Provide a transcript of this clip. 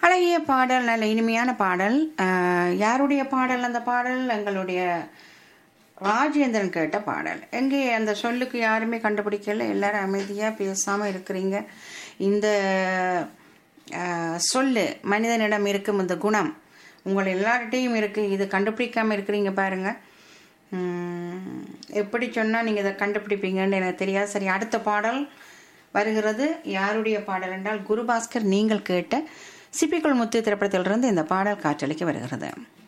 அழகிய பாடல் நல்ல இனிமையான பாடல் அஹ், யாருடைய பாடல் அந்த பாடல் எங்களுடைய ராஜேந்திரன் கேட்ட பாடல் எங்கே அந்த சொல்லுக்கு யாருமே கண்டுபிடிக்கல எல்லாரும் அமைதியாக பேசாமல் இருக்கிறீங்க இந்த அஹ், சொல்லு மனிதனிடம் இருக்கும் இந்த குணம் உங்கள் எல்லார்கிட்டையும் இருக்கு இது கண்டுபிடிக்காம இருக்கிறீங்க பாருங்க உம், எப்படி சொன்னால் நீங்கள் இதை கண்டுபிடிப்பீங்கன்னு எனக்கு தெரியாது சரி அடுத்த பாடல் வருகிறது யாருடைய பாடல் என்றால் குருபாஸ்கர் நீங்கள் கேட்ட சிப்பிக்குள் முத்து திரைப்படத்திலிருந்து இந்த பாடல் காற்றளிக்க வருகிறது